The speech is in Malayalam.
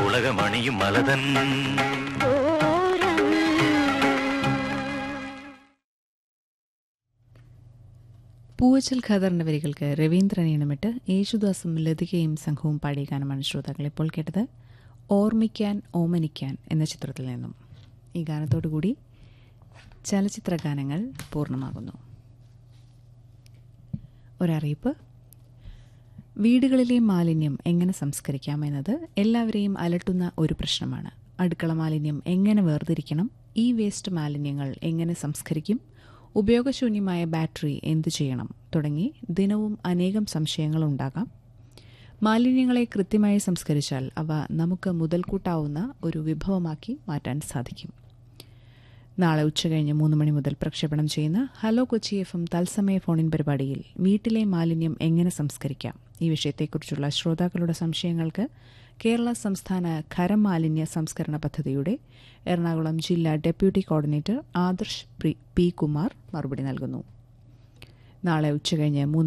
ഉലകമണിയും മലതൻ പൂവച്ചൽ ഖദറിന്റെ വരികൾക്ക് രവീന്ദ്രൻ ഈണമിട്ട് യേശുദാസും ലതികയും സംഘവും പാടിയ ഗാനമാണ് ശ്രോതാക്കൾ ഇപ്പോൾ കേട്ടത് ഓർമ്മിക്കാൻ ഓമനിക്കാൻ എന്ന ചിത്രത്തിൽ നിന്നും ഈ ഗാനത്തോടുകൂടി ചലച്ചിത്ര ഗാനങ്ങൾ പൂർണ്ണമാകുന്നു ഒരറിയിപ്പ് വീടുകളിലെ മാലിന്യം എങ്ങനെ സംസ്കരിക്കാം എന്നത് എല്ലാവരെയും അലട്ടുന്ന ഒരു പ്രശ്നമാണ് അടുക്കള മാലിന്യം എങ്ങനെ വേർതിരിക്കണം ഈ വേസ്റ്റ് മാലിന്യങ്ങൾ എങ്ങനെ സംസ്കരിക്കും ഉപയോഗശൂന്യമായ ബാറ്ററി എന്തു ചെയ്യണം തുടങ്ങി ദിനവും അനേകം സംശയങ്ങൾ ഉണ്ടാകാം മാലിന്യങ്ങളെ കൃത്യമായി സംസ്കരിച്ചാൽ അവ നമുക്ക് മുതൽക്കൂട്ടാവുന്ന ഒരു വിഭവമാക്കി മാറ്റാൻ സാധിക്കും നാളെ ഉച്ചകഴിഞ്ഞ് മൂന്ന് മണി മുതൽ പ്രക്ഷേപണം ചെയ്യുന്ന ഹലോ കൊച്ചി എഫ് എം തത്സമയ ഫോണിൻ പരിപാടിയിൽ വീട്ടിലെ മാലിന്യം എങ്ങനെ സംസ്കരിക്കാം ഈ വിഷയത്തെക്കുറിച്ചുള്ള ശ്രോതാക്കളുടെ സംശയങ്ങൾക്ക് കേരള സംസ്ഥാന ഖരമാലിന്യ സംസ്കരണ പദ്ധതിയുടെ എറണാകുളം ജില്ലാ deputy coordinator Adarsh P Kumar മറുപടി നൽകുന്നു നാളെ ഉച്ചകഴിഞ്ഞ് മൂന്ന്